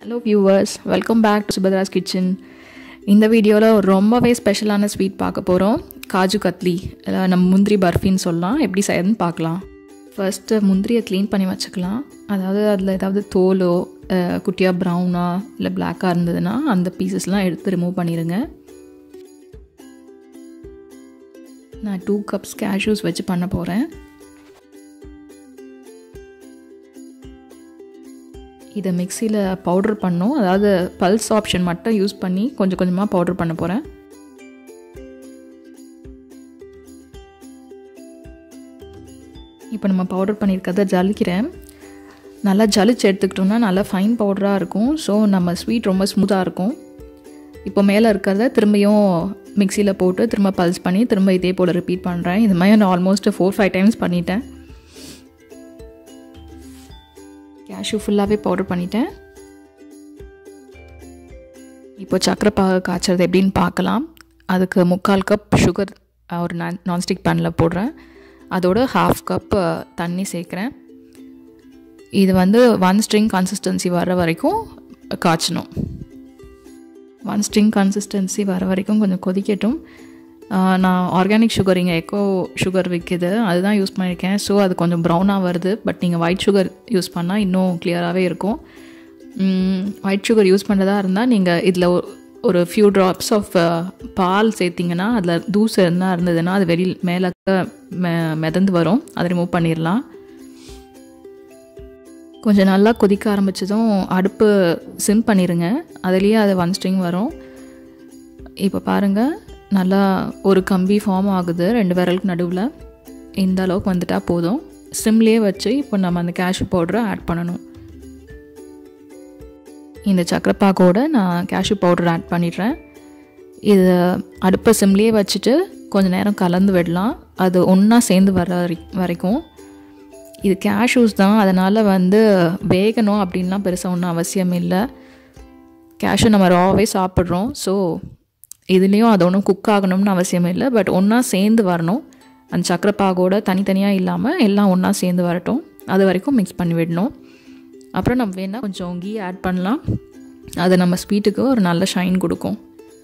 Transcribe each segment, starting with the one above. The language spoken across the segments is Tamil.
hello viewers welcome back to Subhadra's kitchen இந்த வீடியோவில் ஒரு ரொம்பவே ஸ்பெஷலான ஸ்வீட் பார்க்க போகிறோம் காஜு கத்லி இல்லை நம்ம முந்திரி பர்ஃபின்னு சொல்லலாம் எப்படி செய்யறதுன்னு பார்க்கலாம் ஃபர்ஸ்ட்டு முந்திரியை க்ளீன் பண்ணி வச்சுக்கலாம் அதாவது அதில் ஏதாவது தோலோ அஹ், குட்டியாக ப்ரௌனா இல்லை பிளாக்காக இருந்ததுன்னா அந்த பீசஸ்லாம் எடுத்து ரிமூவ் பண்ணிடுங்க நான் டூ கப்ஸ் கேஷ்யூஸ் வச்சு பண்ண போகிறேன் இதை மிக்சியில் பவுடர் பண்ணோம் அதாவது பல்ஸ் ஆப்ஷன் மட்டும் யூஸ் பண்ணி கொஞ்சம் கொஞ்சமாக பவுடர் பண்ண போகிறேன் இப்போ நம்ம பவுடர் பண்ணியிருக்கிறத ஜலிக்கிறேன் நல்லா ஜலிச்சு எடுத்துக்கிட்டோம்னா நல்லா ஃபைன் பவுடராக இருக்கும் ஸோ நம்ம ஸ்வீட் ரொம்ப ஸ்மூத்தாக இருக்கும் இப்போ மேலே இருக்கிறத திரும்பியும் மிக்சியில் போட்டு திரும்ப பல்ஸ் பண்ணி திரும்ப இதே போல் ரிப்பீட் பண்ணுறேன் இது மாதிரி நான் ஆல்மோஸ்ட் ஃபோர் ஃபைவ் டைம்ஸ் பண்ணிட்டேன் கேஷ்யூ ஃபுல்லாகவே பவுடர் பண்ணிட்டேன் இப்போ சக்கரை பாகு காய்ச்சறது எப்படின்னு பார்க்கலாம் அதுக்கு முக்கால் கப் சுகர் ஒரு நான் நான்ஸ்டிக் பேனில் போடுறேன் அதோட ஹாஃப் கப் தண்ணி சேர்க்குறேன் இது வந்து ஒன் ஸ்ட்ரிங் கன்சிஸ்டன்சி வர வரைக்கும் காய்ச்சணும் ஒன் ஸ்ட்ரிங் கன்சிஸ்டன்சி வர வரைக்கும் கொஞ்சம் கொதிக்கட்டும் ஆஹ் நான் ஆர்கானிக் சுகர் இங்கே எக்கோ சுகர் விற்கிது அதுதான் யூஸ் பண்ணியிருக்கேன் ஸோ அது கொஞ்சம் ப்ரௌனாக வருது பட் நீங்கள் ஒயிட் சுகர் யூஸ் பண்ணால் இன்னும் கிளியராகவே இருக்கும் ஒயிட் சுகர் யூஸ் பண்ணுறதா இருந்தால் நீங்கள் இதில் ஒரு ஃபியூ ட்ராப்ஸ் ஆஃப் பால் சேர்த்திங்கன்னா அதில் தூசு என்ன இருந்ததுன்னா அது வெளியில் மேலே மெ மிதந்து வரும் அதை ரிமூவ் பண்ணிடலாம் கொஞ்சம் நல்லா கொதிக்க ஆரம்பித்ததும் அடுப்பு சிம் பண்ணிடுங்க அதுலேயே அது ஒன் ஸ்ட்ரிங் வரும் இப்போ பாருங்கள் நல்லா ஒரு கம்பி ஃபார்ம் ஆகுது ரெண்டு விரலுக்கு நடுவில் இந்த அளவுக்கு வந்துட்டால் போதும் சிம்லேயே வச்சு இப்போ நம்ம அந்த கேஷ்யூ பவுடரை ஆட் பண்ணணும் இந்த சக்கரைப்பாக்கோட நான் கேஷ்யூ பவுடர் ஆட் பண்ணிடுறேன் இது அடுப்பை சிம்லேயே வச்சுட்டு கொஞ்சம் நேரம் கலந்து விடலாம் அது ஒன்றா சேர்ந்து வர வரை வரைக்கும் இது கேஷ்யூஸ் தான் அதனால் வந்து வேகணும் அப்படின்லாம் பெருசாக ஒன்றும் அவசியம் இல்லை கேஷ்யூ நம்ம ராவே சாப்பிட்றோம் ஸோ இதுலேயும் அது ஒன்றும் குக் ஆகணும்னு அவசியம் இல்லை பட் ஒன்றா சேர்ந்து வரணும் அந்த சக்கரைப்பாகோட தனித்தனியாக இல்லாமல் எல்லாம் ஒன்றா சேர்ந்து வரட்டும் அது வரைக்கும் மிக்ஸ் பண்ணி விடணும் அப்புறம் நம்ம வேணால் கொஞ்சம் கீ ஆட் பண்ணலாம் அது நம்ம ஸ்வீட்டுக்கு ஒரு நல்ல ஷைன் கொடுக்கும்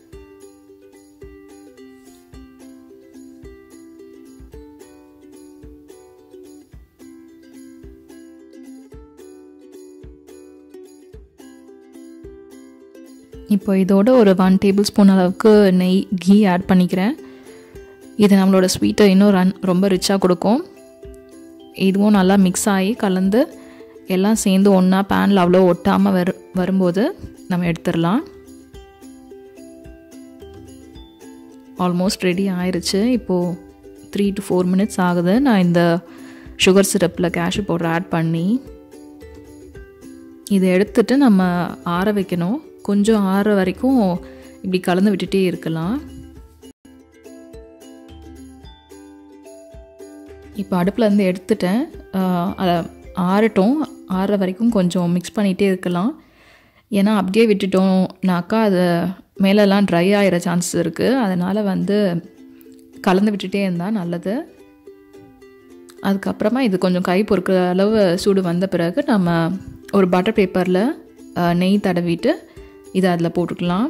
இப்போ இதோட ஒரு ஒன் டேபிள் ஸ்பூன் அளவுக்கு நெய் கீ ஆட் பண்ணிக்கிறேன் இது நம்மளோட ஸ்வீட்டை இன்னும் ரன் ரொம்ப ரிச்சாக கொடுக்கும் இதுவும் நல்லா மிக்ஸ் ஆகி கலந்து எல்லாம் சேர்ந்து ஒன்றா பேனில் அவ்வளோ ஒட்டாமல் வரு வரும்போது நம்ம எடுத்துடலாம் ஆல்மோஸ்ட் ரெடி ஆயிருச்சு இப்போது த்ரீ டு ஃபோர் மினிட்ஸ் ஆகுது நான் இந்த சுகர் சிரப்பில் கேஷ்யூ பவுடர் ஆட் பண்ணி இதை எடுத்துட்டு நம்ம ஆற வைக்கணும் கொஞ்சம் ஆற வரைக்கும் இப்படி கலந்து விட்டுட்டே இருக்கலாம் இப்போ அடுப்புலேருந்து எடுத்துட்டேன் ஆஹ் அதை ஆறட்டும் ஆற வரைக்கும் கொஞ்சம் மிக்ஸ் பண்ணிகிட்டே இருக்கலாம் ஏன்னா அப்படியே விட்டுட்டோம்னாக்கா அது மேலெல்லாம் ட்ரை ஆகிற சான்சஸ் இருக்குது அதனால் வந்து கலந்து விட்டுட்டே இருந்தால் நல்லது அதுக்கப்புறமா இது கொஞ்சம் கை பொறுக்கிற அளவு சூடு வந்த பிறகு நம்ம ஒரு பட்டர் பேப்பரில் நெய் தடவிட்டு இதை அதில் போட்டுக்கலாம்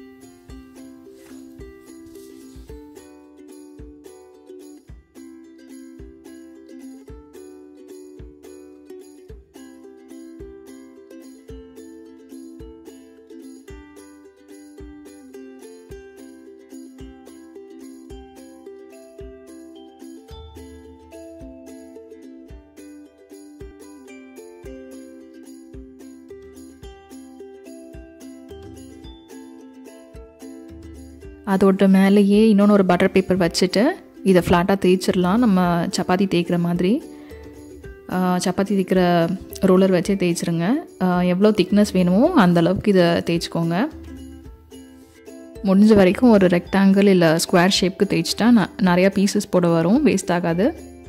அதோட மேலேயே இன்னொன்று ஒரு பட்டர் பேப்பர் வச்சுட்டு இதை ஃப்ளாட்டாக தேய்ச்சிடலாம் நம்ம சப்பாத்தி தேய்க்கிற மாதிரி ஆஹ் சப்பாத்தி தேய்க்கிற ரோலர் வச்சே தேய்ச்சிருங்க ஆஹ் எவ்வளோ திக்னஸ் வேணுமோ அந்த அளவுக்கு இதை தேய்ச்சிக்கோங்க முடிஞ்ச வரைக்கும் ஒரு ரெக்டாங்கிள் இல்லை ஸ்கொயர் ஷேப்க்கு தேய்ச்சிட்டா ந நிறையா பீசஸ் போட வரும் வேஸ்ட் ஆகாது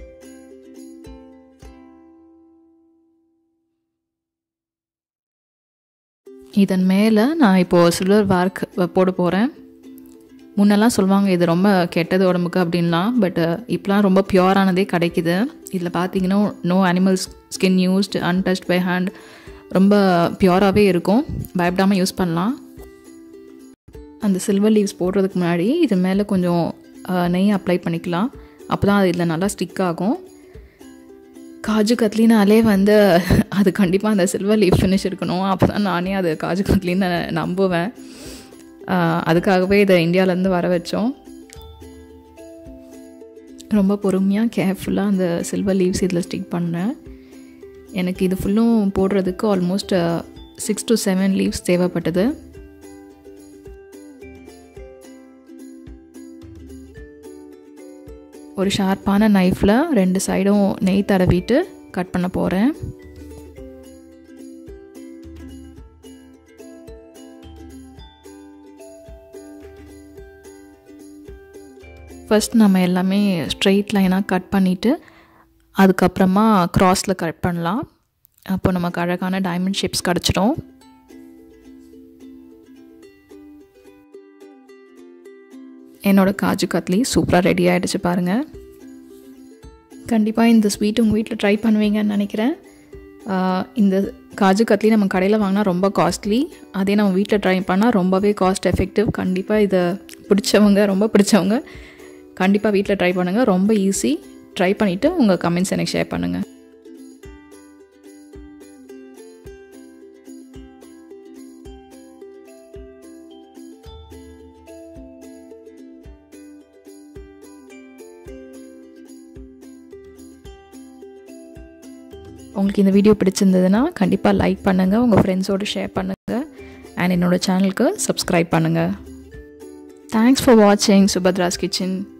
இதன் மேலே நான் இப்போது சில்வர் வார்க் போட போகிறேன் முன்னெல்லாம் சொல்லுவாங்க இது ரொம்ப கெட்டது உடம்புக்கு அப்படின்லாம் பட் இப்போலாம் ரொம்ப பியூரானதே கிடைக்குது இதில் பார்த்தீங்கன்னா no animals skin used untouched by hand ரொம்ப பியூராகவே இருக்கும் பயப்படாமல் யூஸ் பண்ணலாம் அந்த சில்வர் லீவ்ஸ் போடுறதுக்கு முன்னாடி இது மேலே கொஞ்சம் நெய் அப்ளை பண்ணிக்கலாம் அப்போ தான் அது இதில் நல்லா ஸ்டிக் ஆகும் காஜு கத்லினாலே வந்து அது கண்டிப்பாக அந்த சில்வர் லீஃப் ஃபினிஷ் இருக்கணும் அப்போ தான் நானே அது காஜு கத்லின்னு நம்புவேன் அதுக்காகவே இதை இந்தியாவிலேருந்து வர வச்சோம் ரொம்ப பொறுமையாக கேர்ஃபுல்லாக அந்த சில்வர் லீவ்ஸ் இதில் ஸ்டிக் பண்ணேன் எனக்கு இது ஃபுல்லும் போடுறதுக்கு almost six to seven leaves தேவைப்பட்டது ஒரு ஷார்ப்பான நைஃப்பில் ரெண்டு சைடும் நெய் தடவிட்டு கட் பண்ண போகிறேன் ஃபஸ்ட் நம்ம எல்லாமே ஸ்ட்ரெயிட் லைனாக கட் பண்ணிவிட்டு அதுக்கப்புறமா க்ராஸில் கட் பண்ணலாம் அப்போ நமக்கு அழகான டைமண்ட் ஷேப்ஸ் கிடச்சிடும் என்னோடய காஜு கத்லி சூப்பராக ரெடி ஆகிடுச்சு பாருங்கள் கண்டிப்பாக இந்த ஸ்வீட் உங்கள் வீட்டில் ட்ரை பண்ணுவீங்கன்னு நினைக்கிறேன் இந்த காஜு கத்லி நம்ம கடையில் வாங்கினா ரொம்ப காஸ்ட்லி அதே நம்ம வீட்டில் ட்ரை பண்ணால் ரொம்பவே காஸ்ட் எஃபெக்டிவ் கண்டிப்பாக இதை பிடிச்சவங்க ரொம்ப பிடிச்சவங்க கண்டிப்பாக வீட்டில் ட்ரை பண்ணுங்கள் ரொம்ப ஈஸி ட்ரை பண்ணிவிட்டு உங்கள் கமெண்ட்ஸ் எனக்கு ஷேர் பண்ணுங்கள் உங்களுக்கு இந்த வீடியோ பிடிச்சிருந்ததுன்னா கண்டிப்பாக லைக் பண்ணுங்கள் உங்கள் ஃப்ரெண்ட்ஸோடு ஷேர் பண்ணுங்கள் அண்ட் என்னோடய சேனலுக்கு சப்ஸ்கிரைப் பண்ணுங்கள் தேங்க்ஸ் ஃபார் வாட்சிங் சுபத்ராஸ் கிச்சன்